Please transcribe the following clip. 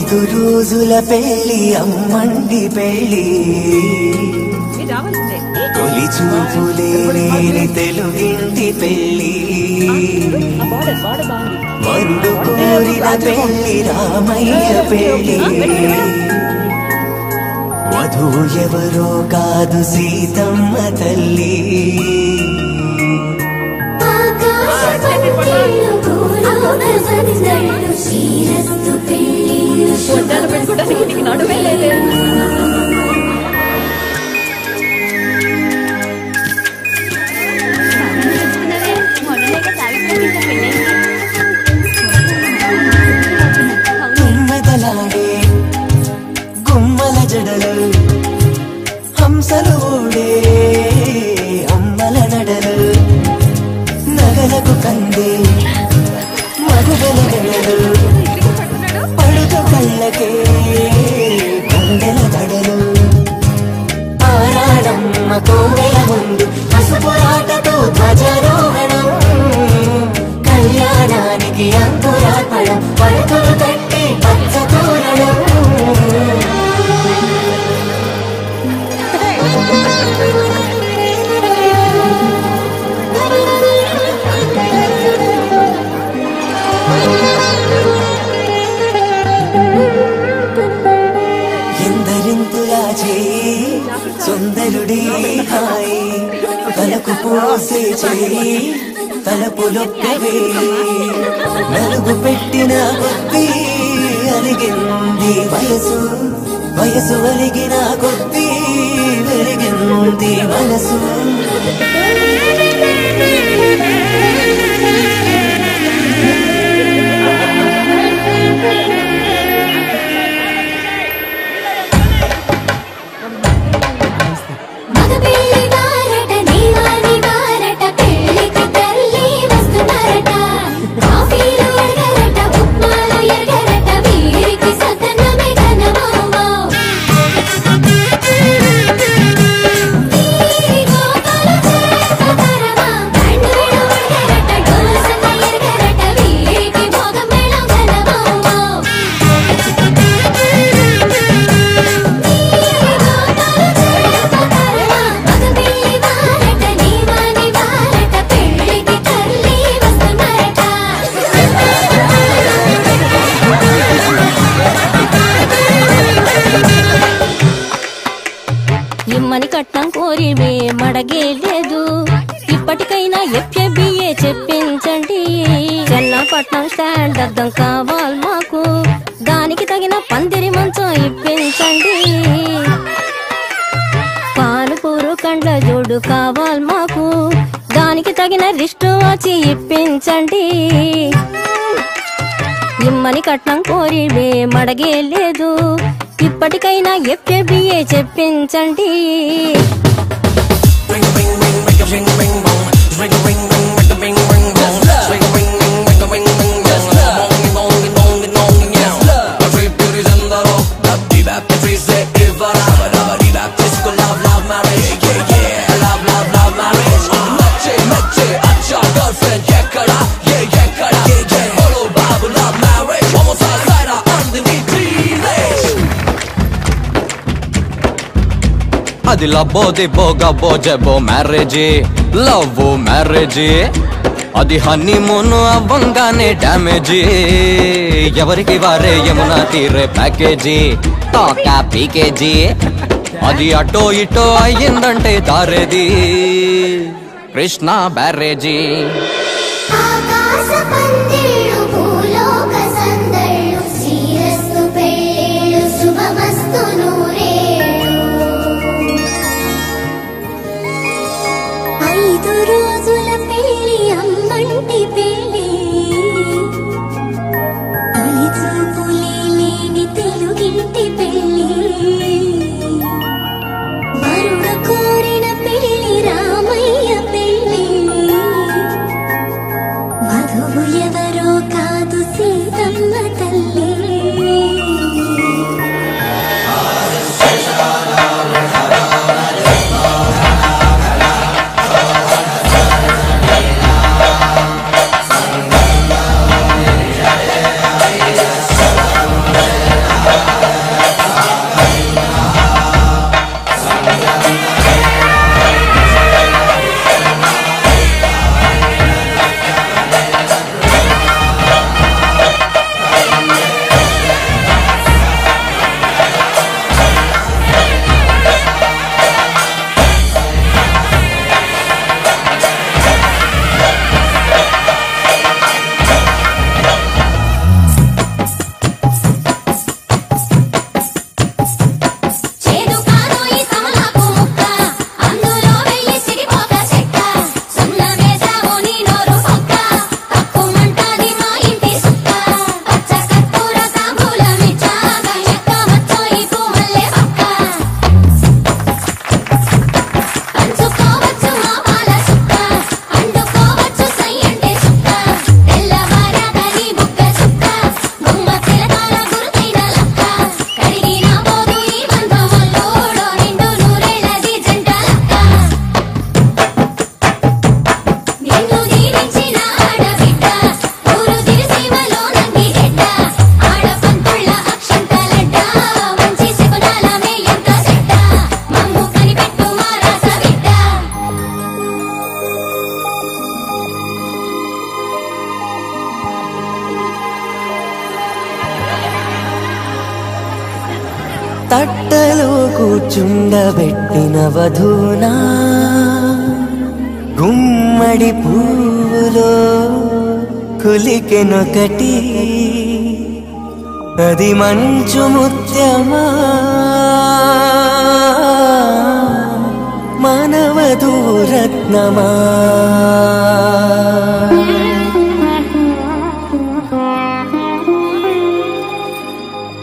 ఐదు రోజుల పెళ్లి అమ్మండి పెళ్లి తొలి చూపులే లేని తెలుగింటి పెళ్లి వరుడు కోరిన పెళ్లి రామయ్య పెళ్లి వధువు ఎవరో కాదు సీతమ్మ తల్లి పొద్దాన పెట్టుకోవడానికి నీకు నడుమే లేదే గుమ్మదలాడే గుమ్మల జడలు హంసలు ఊడే అమ్మల నడలు నగలకు కందే మగుగల గడలు పడుతు కళ్ళకే గుండెల దడలు ఆరాడమ్మ కోవెల ముందు పసుపురాటతో ధ్వజారోహణం కళ్యాణానికి అంకురార్పణం పడుతులు కట్టి పచ్చ తోరణం ఎందరింతులా చేయి సుందరుడి హాయి తలకు పోసే చేయి తలపులొక్కవే నలుగు పెట్టిన కొద్దీ అలిగింది వయసు వయసు ఒలిగిన కొద్దీ వెలిగింది మనసు మగపిల్లి వారట నీవాని వారట పెళ్ళికి తల్లి వస్తున్నారట కాఫీలు ఎరగరట ఉప్మాలు ఎరగరట వీరికి సతనమే ఘనమోమో వీరి గోపాలు చేపతరమా బ్యాండ్ మేళం ఎరగరట డోలు సన్న ఎరగరట వీరికి భోగం మేళం ఘనమోమో మగపిల్లి వారట నీవాని వారట పెళ్ళికి తల్లి వస్తున్నారట ఇమ్మని కట్నం కోరివే మడగే లేదు ఇప్పటికైనా ఎఫ్ఏబిఏ చెప్పించండి చెన్నపట్నం స్టాండ్ అద్దం కావాలి మాకు దానికి తగిన పందిరి మంచం ఇప్పించండి పానుపూరు కండ్ల జోడు కావాలి మాకు దానికి తగిన రిస్టు వచ్చి ఇప్పించండి ఇమ్మని కట్నం కోరివే మడగే లేదు ఇప్పటికైనా ఎఫ్ఏబిఏ చెప్పించండి అది లబ్బో దిబ్బో గబ్బో జబ్బో మ్యారేజీ లవ్ మ్యారేజీ అది హనీమూన్ అవ్వంగానే డ్యామేజీ ఎవరికి వారే యమునా తీరే ప్యాకేజీ తోకా పీకేజీ అది అటో ఇటో అయ్యిందంటే దారేది కృష్ణ బ్యారేజీ ఆకాశ పందిళ్ళు భూలోక సందళ్ళు శ్రీరస్తు పెళ్ళిళ్ళు శుభమస్తు నూరేళ్ళు ఐదు రోజుల పెళ్లి అమ్మంటి పెళ్లి తొలి చూపులే లేని తెలుగింటి పెళ్లి వరుడు కోరిన పెళ్లి రామయ్య పెళ్లి వధువు ఎవరో కాదు సీతమ్మ తల్లి ఆ తట్టలో కూర్చుండబెట్టిన వధూనా గుమ్మడి పువ్వులో కులికెనొకటి అది మంచు ముత్యమా మానవధూరత్నమా